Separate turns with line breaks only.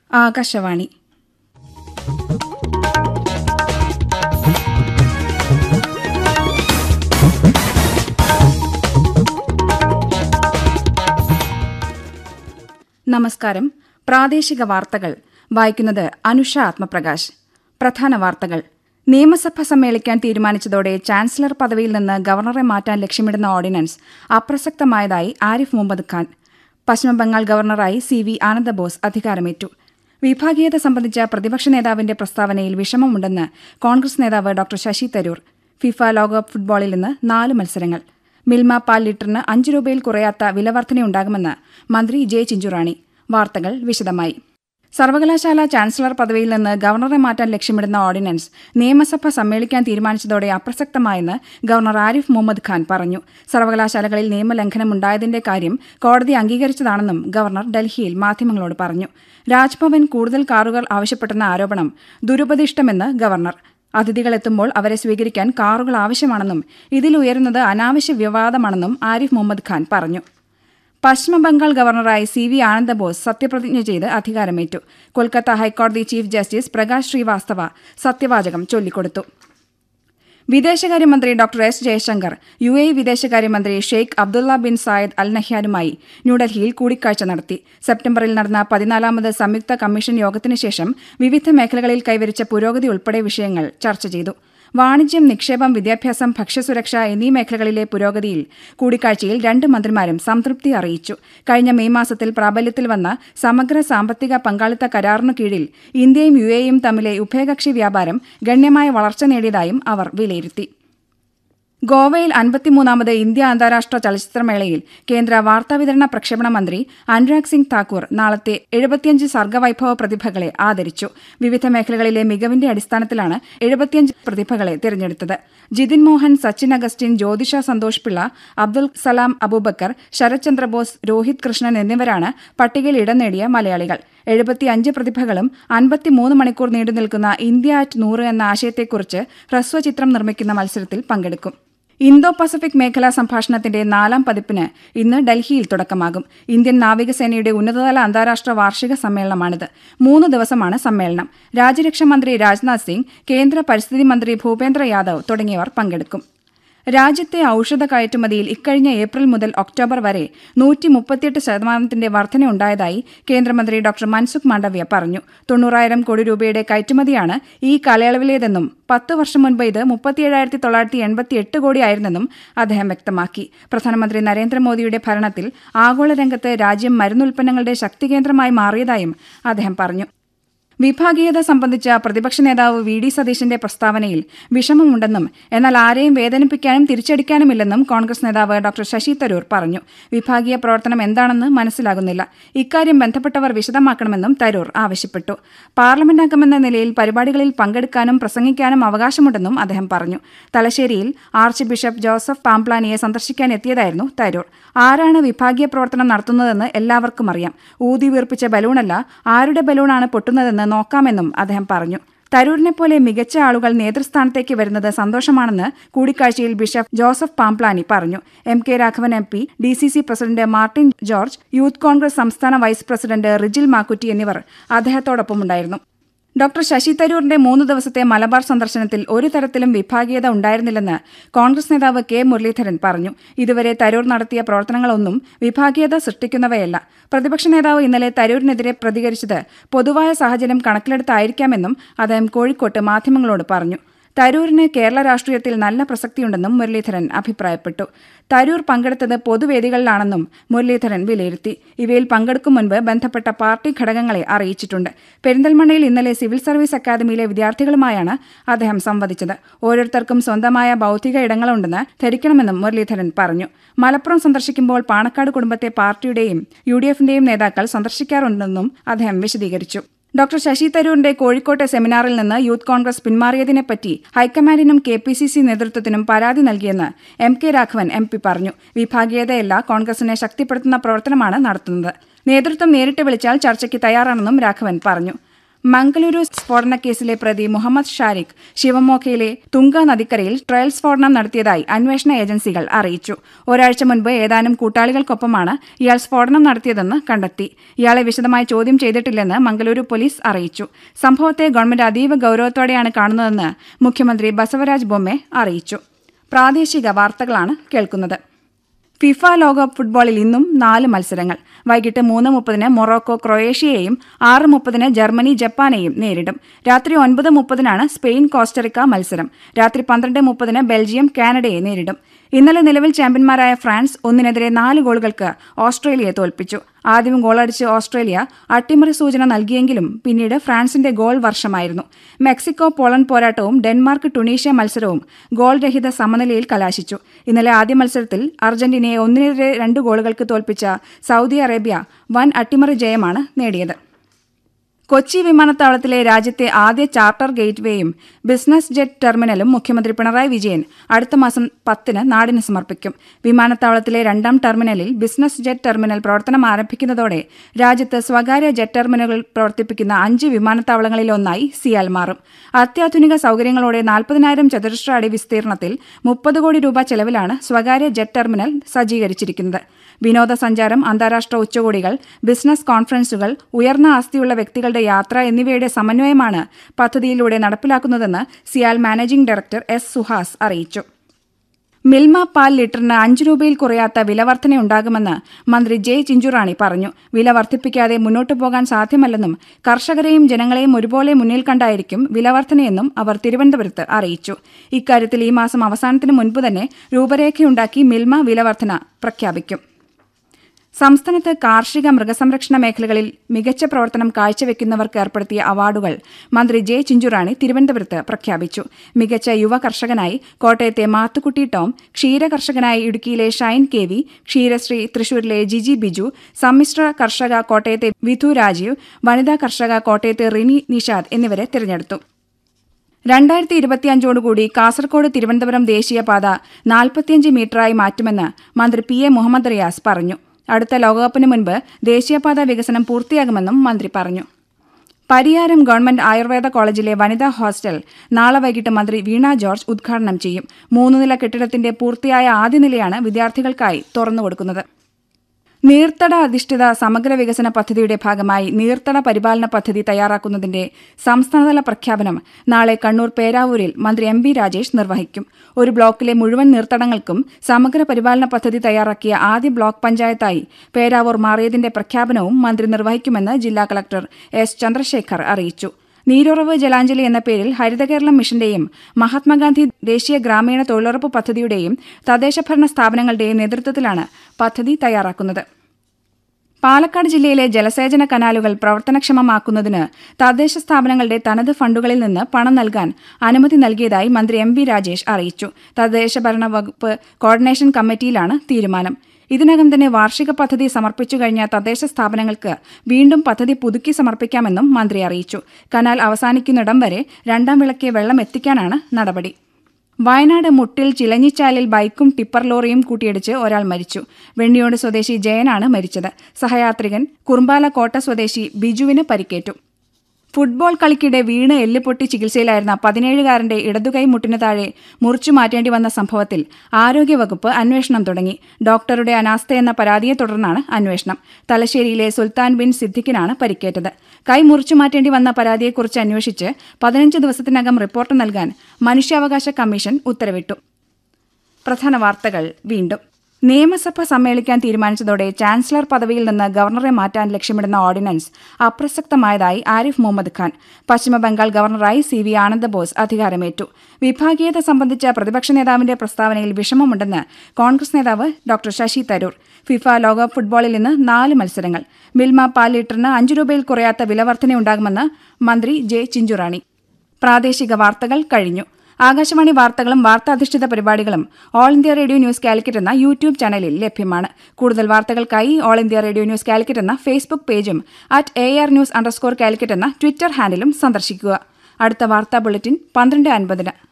ആകാശവാണി നമസ്കാരം പ്രാദേശിക വാർത്തകൾ വായിക്കുന്നത് അനുഷ ആത്മപ്രകാശ് പ്രധാന വാർത്തകൾ നിയമസഭ സമ്മേളിക്കാൻ തീരുമാനിച്ചതോടെ ചാൻസലർ പദവിയിൽ നിന്ന് ഗവർണറെ മാറ്റാൻ ലക്ഷ്യമിടുന്ന ഓർഡിനൻസ് അപ്രസക്തമായതായി ആരിഫ് മുഹമ്മദ് ഖാൻ പശ്ചിമബംഗാൾ ഗവർണറായി സി വി ആനന്ദബോസ് അധികാരമേറ്റു വിഭാഗീയത സംബന്ധിച്ച പ്രതിപക്ഷ നേതാവിന്റെ പ്രസ്താവനയിൽ വിഷമമുണ്ടെന്ന് കോൺഗ്രസ് നേതാവ് ഡോക്ടർ ശശി തരൂർ ഫിഫ ലോകകപ്പ് ഫുട്ബോളിൽ ഇന്ന് നാല് മത്സരങ്ങൾ മിൽമ പാൽ ലിറ്ററിന് അഞ്ച് രൂപയിൽ കുറയാത്ത വിലവർധനയുണ്ടാകുമെന്ന് മന്ത്രി ജെ ചിഞ്ചുറാണി വാർത്തകൾ വിശദമായി സർവകലാശാല ചാൻസലർ പദവിയിൽ നിന്ന് ഗവർണറെ മാറ്റാൻ ലക്ഷ്യമിടുന്ന ഓർഡിനൻസ് നിയമസഭ സമ്മേളിക്കാൻ തീരുമാനിച്ചതോടെ അപ്രസക്തമായെന്ന് ഗവർണർ ആരിഫ് മുഹമ്മദ് ഖാൻ പറഞ്ഞു സർവകലാശാലകളിൽ നിയമലംഘനമുണ്ടായതിന്റെ കാര്യം കോടതി അംഗീകരിച്ചതാണെന്നും ഗവർണർ ഡൽഹിയിൽ മാധ്യമങ്ങളോട് പറഞ്ഞു രാജ്ഭവൻ കൂടുതൽ കാറുകൾ ആവശ്യപ്പെട്ടെന്ന ആരോപണം ദുരുപദിഷ്ടമെന്ന് ഗവർണർ അതിഥികളെത്തുമ്പോൾ അവരെ സ്വീകരിക്കാൻ കാറുകൾ ആവശ്യമാണെന്നും ഇതിലുയരുന്നത് അനാവശ്യ വിവാദമാണെന്നും ആരിഫ് മുഹമ്മദ് ഖാൻ പറഞ്ഞു പശ്ചിമബംഗാൾ ഗവർണറായി സി വി ആനന്ദബോസ് സത്യപ്രതിജ്ഞ ചെയ്ത് അധികാരമേറ്റു കൊൽക്കത്ത ഹൈക്കോടതി ചീഫ് ജസ്റ്റിസ് പ്രകാശ് ശ്രീവാസ്തവ സത്യവാചകം ചൊല്ലിക്കൊടുത്തു വിദേശകാര്യമന്ത്രി doctor S Jaishankar U A വിദേശകാര്യമന്ത്രി Sheikh Abdullah bin Zayed Al നഹ്യാനുമായി ന്യൂഡൽഹിയിൽ കൂടിക്കാഴ്ച നടത്തി സെപ്റ്റംബറിൽ നടന്ന പതിനാലാമത് സംയുക്ത കമ്മീഷൻ യോഗത്തിന് ശേഷം വിവിധ മേഖലകളിൽ കൈവരിച്ച പുരോഗതി ഉൾപ്പെടെ വിഷയങ്ങൾ ചർച്ച ചെയ്തു വാണിജ്യം നിക്ഷേപം വിദ്യാഭ്യാസം ഭക്ഷ്യസുരക്ഷ എന്നീ മേഖലകളിലെ പുരോഗതിയിൽ കൂടിക്കാഴ്ചയിൽ രണ്ട് മന്ത്രിമാരും സംതൃപ്തി അറിയിച്ചു കഴിഞ്ഞ മെയ് മാസത്തിൽ പ്രാബല്യത്തിൽ വന്ന സമഗ്ര സാമ്പത്തിക പങ്കാളിത്ത കരാറിനു കീഴിൽ ഇന്ത്യയും യു എയും തമ്മിലെ ഉഭയകക്ഷി വ്യാപാരം ഗണ്യമായ വളർച്ച നേടിയതായും അവർ വിലയിരുത്തി ഗോവയിൽ അൻപത്തിമൂന്നാമത് ഇന്ത്യ അന്താരാഷ്ട്ര ചലച്ചിത്രമേളയിൽ കേന്ദ്ര വാർത്താവിതരണ പ്രക്ഷേപണ മന്ത്രി അനുരാഗ് സിംഗ് താക്കൂർ നാളത്തെ എഴുപത്തിയഞ്ച് സർഗവൈഭവ പ്രതിഭകളെ ആദരിച്ചു വിവിധ മേഖലകളിലെ മികവിന്റെ അടിസ്ഥാനത്തിലാണ് എഴുപത്തിയഞ്ച് പ്രതിഭകളെ തിരഞ്ഞെടുത്തത് ജിതിൻ മോഹൻ സച്ചിൻ അഗസ്റ്റിൻ ജ്യോതിഷ സന്തോഷ് പിള്ള അബ്ദുൽ സലാം അബൂബക്കർ ശരത് ചന്ദ്രബോസ് രോഹിത് കൃഷ്ണൻ എന്നിവരാണ് പട്ടികയിൽ ഇടം നേടിയ മലയാളികൾ എഴുപത്തിയഞ്ച് പ്രതിഭകളും അൻപത്തിമൂന്ന് മണിക്കൂർ നീണ്ടുനിൽക്കുന്ന ഇന്ത്യ അറ്റ് നൂറ് എന്ന ആശയത്തെക്കുറിച്ച് ഹ്രസ്വചിത്രം നിർമ്മിക്കുന്ന മത്സരത്തിൽ പങ്കെടുക്കും ഇന്തോ പസഫിക് മേഖലാ സംഭാഷണത്തിന്റെ നാലാം പതിപ്പിന് ഇന്ന് ഡൽഹിയിൽ തുടക്കമാകും ഇന്ത്യൻ നാവികസേനയുടെ ഉന്നതതല അന്താരാഷ്ട്ര വാർഷിക സമ്മേളനമാണിത് മൂന്ന് ദിവസമാണ് സമ്മേളനം രാജ്യരക്ഷാമന്ത്രി രാജ്നാഥ് സിംഗ് കേന്ദ്ര പരിസ്ഥിതി മന്ത്രി ഭൂപേന്ദ്ര യാദവ് തുടങ്ങിയവർ പങ്കെടുക്കും രാജ്യത്തെ ഔഷധ കയറ്റുമതിയിൽ ഇക്കഴിഞ്ഞ ഏപ്രിൽ മുതൽ ഒക്ടോബർ വരെ നൂറ്റി മുപ്പത്തിയെട്ട് ശതമാനത്തിന്റെ വർധനയുണ്ടായതായി കേന്ദ്രമന്ത്രി ഡോക്ടർ മൻസുഖ് മാണ്ഡവ്യ പറഞ്ഞു തൊണ്ണൂറായിരം കോടി രൂപയുടെ കയറ്റുമതിയാണ് ഈ കാലയളവിലേതെന്നും പത്ത് വർഷം മുൻപ് ഇത് മുപ്പത്തിയേഴായിരത്തി തൊള്ളായിരത്തി എൺപത്തി എട്ട് കോടിയായിരുന്നെന്നും അദ്ദേഹം വ്യക്തമാക്കി പ്രധാനമന്ത്രി നരേന്ദ്രമോദിയുടെ ഭരണത്തിൽ ആഗോള രംഗത്ത് രാജ്യം മരുന്നുൽപ്പന്നങ്ങളുടെ ശക്തികേന്ദ്രമായി മാറിയതായും അദ്ദേഹം പറഞ്ഞു വിഭാഗീയത സംബന്ധിച്ച പ്രതിപക്ഷ നേതാവ് വി ഡി സതീശന്റെ പ്രസ്താവനയിൽ വിഷമമുണ്ടെന്നും എന്നാൽ ആരെയും വേദനിപ്പിക്കാനും തിരിച്ചടിക്കാനുമില്ലെന്നും കോൺഗ്രസ് നേതാവ് ഡോക്ടർ ശശി തരൂർ പറഞ്ഞു വിഭാഗീയ പ്രവർത്തനം എന്താണെന്ന് മനസ്സിലാകുന്നില്ല ഇക്കാര്യം ബന്ധപ്പെട്ടവർ വിശദമാക്കണമെന്നും തരൂർ ആവശ്യപ്പെട്ടു പാർലമെന്റ് അംഗമെന്ന നിലയിൽ പരിപാടികളിൽ പങ്കെടുക്കാനും പ്രസംഗിക്കാനും അവകാശമുണ്ടെന്നും അദ്ദേഹം പറഞ്ഞു തലശ്ശേരിയിൽ ആർച്ച് ബിഷപ്പ് ജോസഫ് പാംപ്ലാനിയെ സന്ദർശിക്കാൻ എത്തിയതായിരുന്നു തരൂർ ആരാണ് വിഭാഗീയ പ്രവർത്തനം നടത്തുന്നതെന്ന് എല്ലാവർക്കും അറിയാം ഊതി വീർപ്പിച്ച ബലൂണല്ല ആരുടെ ബലൂണാണ് പൊട്ടുന്നതെന്ന് നോക്കാമെന്നും അദ്ദേഹം പറഞ്ഞു തരൂരിനെ പോലെ മികച്ച ആളുകൾ നേതൃസ്ഥാനത്തേക്ക് വരുന്നത് സന്തോഷമാണെന്ന് കൂടിക്കാഴ്ചയിൽ ബിഷപ്പ് ജോസഫ് പാംപ്ലാനി പറഞ്ഞു M K Raghavan M P D C C president Martin George youth Congress സംസ്ഥാന വൈസ് പ്രസിഡന്റ് റിജിൽ മാക്കുറ്റി എന്നിവർ അദ്ദേഹത്തോടൊപ്പമുണ്ടായിരുന്നു ഡോക്ടർ ശശി തരൂരിന്റെ മൂന്ന് ദിവസത്തെ മലബാർ സന്ദർശനത്തിൽ ഒരു തരത്തിലും വിഭാഗീയത ഉണ്ടായിരുന്നില്ലെന്ന് കോൺഗ്രസ് നേതാവ് കെ മുരളീധരൻ പറഞ്ഞു ഇതുവരെ തരൂർ നടത്തിയ പ്രവർത്തനങ്ങളൊന്നും വിഭാഗീയത സൃഷ്ടിക്കുന്നവയല്ല പ്രതിപക്ഷ നേതാവ് ഇന്നലെ തരൂരിനെതിരെ പ്രതികരിച്ചത് പൊതുവായ സാഹചര്യം കണക്കിലെടുത്തായിരിക്കാമെന്നും അദ്ദേഹം കോഴിക്കോട്ട് മാധ്യമങ്ങളോട് പറഞ്ഞു തരൂരിന് കേരള രാഷ്ട്രീയത്തിൽ നല്ല പ്രസക്തിയുണ്ടെന്നും മുരളീധരൻ അഭിപ്രായപ്പെട്ടു തരൂർ പങ്കെടുത്തത് പൊതുവേദികളിലാണെന്നും മുരളീധരൻ വിലയിരുത്തി ഇവയിൽ പങ്കെടുക്കും മുൻപ് ബന്ധപ്പെട്ട പാർട്ടി ഘടകങ്ങളെ അറിയിച്ചിട്ടുണ്ട് പെരിന്തൽമണ്ണയിൽ ഇന്നലെ സിവിൽ സർവീസ് അക്കാദമിയിലെ വിദ്യാർത്ഥികളുമായാണ് അദ്ദേഹം സംവദിച്ചത് ഓരോരുത്തർക്കും സ്വന്തമായ ബൌദ്ധിക ഇടങ്ങളുണ്ടെന്ന് ധരിക്കണമെന്നും മുരളീധരൻ പറഞ്ഞു മലപ്പുറം സന്ദർശിക്കുമ്പോൾ പാണക്കാട് കുടുംബത്തെ പാർട്ടിയുടെയും യു ഡി എഫിന്റെയും നേതാക്കൾ സന്ദർശിക്കാറുണ്ടെന്നും അദ്ദേഹം വിശദീകരിച്ചു ഡോക്ടർ ശശി തരൂരിന്റെ കോഴിക്കോട്ടെ സെമിനാറിൽ നിന്ന് യൂത്ത് കോൺഗ്രസ് പിന്മാറിയതിനെപ്പറ്റി ഹൈക്കമാൻഡിനും കെ പി സി സി നേതൃത്വത്തിനും പരാതി നൽകിയെന്ന് M K Raghavan M P പറഞ്ഞു വിഭാഗീയതയല്ല കോൺഗ്രസിനെ ശക്തിപ്പെടുത്തുന്ന പ്രവർത്തനമാണ് നടത്തുന്നത് നേതൃത്വം നേരിട്ട് വിളിച്ചാൽ ചർച്ചയ്ക്ക് തയ്യാറാണെന്നും രാഘവൻ പറഞ്ഞു മംഗളൂരു സ്ഫോടനക്കേസിലെ പ്രതി മുഹമ്മദ് ഷാരിഖ് ശിവമോഖയിലെ തുങ്ക നദിക്കരയിൽ ട്രയൽ സ്ഫോടനം നടത്തിയതായി അന്വേഷണ ഏജൻസികൾ അറിയിച്ചു ഒരാഴ്ച മുൻപ് ഏതാനും കൂട്ടാളികൾക്കൊപ്പമാണ് ഇയാൾ സ്ഫോടനം നടത്തിയതെന്ന് കണ്ടെത്തി ഇയാളെ വിശദമായി ചോദ്യം ചെയ്തിട്ടില്ലെന്ന് മംഗളൂരു പോലീസ് അറിയിച്ചു സംഭവത്തെ ഗവൺമെന്റ് അതീവ ഗൌരവത്തോടെയാണ് കാണുന്നതെന്ന് മുഖ്യമന്ത്രി ബസവരാജ് ബൊമ്മെ അറിയിച്ചു പ്രാദേശിക വാർത്തകളാണ് കേൾക്കുന്നത് ഫിഫ ലോകകപ്പ് ഫുട്ബോളിൽ ഇന്നും നാല് മത്സരങ്ങൾ വൈകിട്ട് മൂന്ന് മുപ്പതിന് മൊറോക്കോ ക്രൊയേഷ്യയെയും ആറ് മുപ്പതിന് ജർമ്മനി ജപ്പാനെയും നേരിടും രാത്രി ഒൻപത് മുപ്പതിനാണ് സ്പെയിൻ കോസ്റ്ററിക്ക മത്സരം രാത്രി പന്ത്രണ്ട് മുപ്പതിന് ബെൽജിയം കാനഡയെ നേരിടും ഇന്നലെ നിലവിൽ ചാമ്പ്യന്മാരായ ഫ്രാൻസ് ഒന്നിനെതിരെ നാല് ഗോളുകൾക്ക് ഓസ്ട്രേലിയയെ തോൽപ്പിച്ചു ആദ്യം ഗോളടിച്ച് ഓസ്ട്രേലിയ അട്ടിമറി സൂചന നൽകിയെങ്കിലും പിന്നീട് ഫ്രാൻസിന്റെ ഗോൾ വർഷമായിരുന്നു മെക്സിക്കോ പോളണ്ട് പോരാട്ടവും ഡെൻമാർക്ക് ടുണീഷ്യ മത്സരവും ഗോൾ രഹിത സമനിലയിൽ കലാശിച്ചു ഇന്നലെ ആദ്യ മത്സരത്തിൽ അർജന്റീനയെ ഒന്നിനെതിരെ രണ്ട് ഗോളുകൾക്ക് തോൽപ്പിച്ച സൗദി അറേബ്യ വൻ അട്ടിമറി ജയമാണ് നേടിയത് കൊച്ചി വിമാനത്താവളത്തിലെ രാജ്യത്തെ ആദ്യ ചാർട്ടർ ഗേറ്റ്വേയും ബിസിനസ് ജെറ്റ് ടെർമിനലും മുഖ്യമന്ത്രി പിണറായി വിജയൻ അടുത്ത മാസം പത്തിന് നാടിന് സമർപ്പിക്കും വിമാനത്താവളത്തിലെ രണ്ടാം ടെർമിനലിൽ ബിസിനസ് ജെറ്റ് ടെർമിനൽ പ്രവർത്തനം ആരംഭിക്കുന്നതോടെ രാജ്യത്ത് സ്വകാര്യ ജെറ്റ് ടെർമിനലുകൾ പ്രവർത്തിപ്പിക്കുന്ന അഞ്ച് വിമാനത്താവളങ്ങളിലൊന്നായി സിയാൽ മാറും അത്യാധുനിക സൗകര്യങ്ങളോടെ നാൽപ്പതിനായിരം ചതുരശ്ര അടി വിസ്തീർണത്തിൽ മുപ്പത് കോടി രൂപ ചെലവിലാണ് സ്വകാര്യ ജെറ്റ് ടെർമിനൽ സജ്ജീകരിച്ചിരിക്കുന്നത് വിനോദസഞ്ചാരം അന്താരാഷ്ട്ര ഉച്ചകോടികൾ ബിസിനസ് കോൺഫറൻസുകൾ ഉയർന്ന ആസ്തിയുള്ള വ്യക്തികളുടെ യാത്ര എന്നിവയുടെ സമന്വയമാണ് പദ്ധതിയിലൂടെ നടപ്പിലാക്കുന്നതെന്ന് CIAL managing director S Suhas അറിയിച്ചു മിൽമ പാൽ ലിറ്ററിന് അഞ്ച് രൂപയിൽ കുറയാത്ത വിലവർധനയുണ്ടാകുമെന്ന് മന്ത്രി ജെ ചിഞ്ചുറാണി പറഞ്ഞു വില വർദ്ധിപ്പിക്കാതെ മുന്നോട്ടു പോകാൻ സാധ്യമല്ലെന്നും കർഷകരെയും ജനങ്ങളെയും ഒരുപോലെ മുന്നിൽ കണ്ടായിരിക്കും വിലവർധനയെന്നും അവർ തിരുവനന്തപുരത്ത് അറിയിച്ചു ഇക്കാര്യത്തിൽ ഈ മാസം അവസാനത്തിന് മുൻപ് തന്നെ രൂപരേഖയുണ്ടാക്കി മിൽമ വിലവർധന പ്രഖ്യാപിക്കും സംസ്ഥാനത്ത് കാർഷിക മൃഗസംരക്ഷണ മേഖലകളിൽ മികച്ച പ്രവർത്തനം കാഴ്ചവെക്കുന്നവർക്ക് ഏർപ്പെടുത്തിയ അവാർഡുകൾ മന്ത്രി ജെ ചിഞ്ചുറാണി തിരുവനന്തപുരത്ത് പ്രഖ്യാപിച്ചു മികച്ച യുവ കർഷകനായി കോട്ടയത്തെ മാത്തുക്കുട്ടി ടോം ക്ഷീര കർഷകനായി ഇടുക്കിയിലെ ഷൈൻ കെ വി ക്ഷീരശ്രീ തൃശൂരിലെ ജിജി ബിജു സമ്മിശ്ര കർഷക കോട്ടയത്തെ വിധു രാജീവ് വനിതാ കർഷക കോട്ടയത്തെ റിനി നിഷാദ് എന്നിവരെ തിരഞ്ഞെടുത്തു രണ്ടായിരത്തി ഇരുപത്തിയഞ്ചോടുകൂടി കാസർകോട് തിരുവനന്തപുരം ദേശീയപാത നാൽപ്പത്തിയഞ്ച് മീറ്ററായി മാറ്റുമെന്ന് മന്ത്രി പി എ മുഹമ്മദ് റിയാസ് പറഞ്ഞു അടുത്ത ലോകകപ്പിന് മുൻപ് ദേശീയപാത വികസനം പൂർത്തിയാകുമെന്നും മന്ത്രി പറഞ്ഞു പരിയാരം ഗവൺമെന്റ് ആയുർവേദ കോളേജിലെ വനിതാ ഹോസ്റ്റൽ നാളെ വൈകിട്ട് മന്ത്രി വീണ ജോർജ് ഉദ്ഘാടനം ചെയ്യും മൂന്ന് നില കെട്ടിടത്തിന്റെ പൂർത്തിയായ ആദ്യ നിലയാണ് വിദ്യാർത്ഥികൾക്കായി തുറന്നുകൊടുക്കുന്നത് നീർത്തട അധിഷ്ഠിത സമഗ്ര വികസന പദ്ധതിയുടെ ഭാഗമായി നീർത്തട പരിപാലന പദ്ധതി തയ്യാറാക്കുന്നതിന്റെ സംസ്ഥാനതല പ്രഖ്യാപനം നാളെ കണ്ണൂർ പേരാവൂരിൽ മന്ത്രി എം ബി രാജേഷ് നിർവഹിക്കും ഒരു ബ്ലോക്കിലെ മുഴുവൻ നീർത്തടങ്ങൾക്കും സമഗ്ര പരിപാലന പദ്ധതി തയ്യാറാക്കിയ ആദ്യ ബ്ലോക്ക് പഞ്ചായത്തായി പേരാവൂർ മാറിയതിന്റെ പ്രഖ്യാപനവും മന്ത്രി നിർവഹിക്കുമെന്ന് ജില്ലാ കളക്ടർ എസ് ചന്ദ്രശേഖർ അറിയിച്ചു നീരുറവ് ജലാഞ്ജലി എന്ന പേരിൽ ഹരിതകേരളം മിഷന്റെയും മഹാത്മാഗാന്ധി ദേശീയ ഗ്രാമീണ തൊഴിലുറപ്പ് പദ്ധതിയുടെയും തദ്ദേശഭരണ സ്ഥാപനങ്ങളുടെയും നേതൃത്വത്തിലാണ് പദ്ധതി തയ്യാറാക്കുന്നത് പാലക്കാട് ജില്ലയിലെ ജലസേചന കനാലുകൾ പ്രവർത്തനക്ഷമമാക്കുന്നതിന് തദ്ദേശ സ്ഥാപനങ്ങളുടെ തനത് ഫണ്ടുകളിൽ നിന്ന് പണം നൽകാൻ അനുമതി നൽകിയതായി മന്ത്രി എം ബി രാജേഷ് അറിയിച്ചു തദ്ദേശഭരണ വകുപ്പ് കോർഡിനേഷൻ കമ്മിറ്റിയിലാണ് തീരുമാനം ഇതിനകം തന്നെ വാർഷിക പദ്ധതി സമർപ്പിച്ചു കഴിഞ്ഞ തദ്ദേശ സ്ഥാപനങ്ങൾക്ക് വീണ്ടും പദ്ധതി പുതുക്കി സമർപ്പിക്കാമെന്നും മന്ത്രി അറിയിച്ചു കനാൽ അവസാനിക്കുന്നിടം വരെ രണ്ടാം വിളക്ക് വെള്ളം എത്തിക്കാനാണ് നടപടി വയനാട് മുട്ടിൽ ചിലഞ്ഞിച്ചാലിൽ ബൈക്കും ടിപ്പർ ലോറിയും കൂട്ടിയിടിച്ച് ഒരാൾ മരിച്ചു വെണ്ണിയോട് സ്വദേശി ജയനാണ് മരിച്ചത് സഹയാത്രികൻ കുറുമ്പാല കോട്ട സ്വദേശി ബിജുവിന് പരിക്കേറ്റു ഫുട്ബോൾ കളിക്കിടെ വീണ് എല്ല് പൊട്ടി ചികിത്സയിലായിരുന്ന പതിനേഴുകാരന്റെ ഇടതുകൈ മുട്ടിന് താഴെ മുറിച്ചു മാറ്റേണ്ടി വന്ന സംഭവത്തിൽ ആരോഗ്യവകുപ്പ് അന്വേഷണം തുടങ്ങി ഡോക്ടറുടെ അനാസ്ഥയെന്ന പരാതിയെ തുടർന്നാണ് അന്വേഷണം തലശ്ശേരിയിലെ സുൽത്താൻ ബിൻ സിദ്ദിഖിനാണ് പരിക്കേറ്റത് കൈ മുറിച്ചു മാറ്റേണ്ടി വന്ന പരാതിയെക്കുറിച്ച് അന്വേഷിച്ച് പതിനഞ്ച് ദിവസത്തിനകം റിപ്പോർട്ട് നൽകാൻ മനുഷ്യാവകാശ കമ്മീഷൻ ഉത്തരവിട്ടു പ്രധാന വാർത്തകൾ വീണ്ടും നിയമസഭ സമ്മേളിക്കാൻ തീരുമാനിച്ചതോടെ ചാൻസലർ പദവിയിൽ നിന്ന് ഗവർണറെ മാറ്റാൻ ലക്ഷ്യമിടുന്ന ഓർഡിനൻസ് അപ്രസക്തമായതായി ആരിഫ് മുഹമ്മദ് ഖാൻ പശ്ചിമബംഗാൾ ഗവർണറായി സി വി ആനന്ദബോസ് അധികാരമേറ്റു വിഭാഗീയത സംബന്ധിച്ച പ്രതിപക്ഷ നേതാവിന്റെ പ്രസ്താവനയിൽ വിഷമമുണ്ടെന്ന് കോൺഗ്രസ് നേതാവ് ഡോക്ടർ ശശി തരൂർ ഫിഫ ലോകകപ്പ് ഫുട്ബോളിൽ ഇന്ന് നാല് മത്സരങ്ങൾ മിൽമ പാൽ ലിറ്ററിന് അഞ്ച് രൂപയിൽ കുറയാത്ത വിലവർധനയുണ്ടാകുമെന്ന് മന്ത്രി ജെ ചിഞ്ചുറാണി പ്രാദേശിക വാർത്തകൾ കഴിഞ്ഞു ആകാശവാണി വാർത്തകളും വാർത്താധിഷ്ഠിത പരിപാടികളും All India Radio News Calicut എന്ന യൂട്യൂബ് ചാനലിൽ ലഭ്യമാണ് കൂടുതൽ വാർത്തകൾക്കായി All India Radio News Calicut എന്ന ഫേസ്ബുക്ക് പേജും at A R News underscore Calicut എന്ന ട്വിറ്റർ ഹാൻഡിലും സന്ദർശിക്കുക അടുത്ത വാർത്താ ബുള്ളറ്റിൻ പന്ത്രണ്ട് അൻപതിന്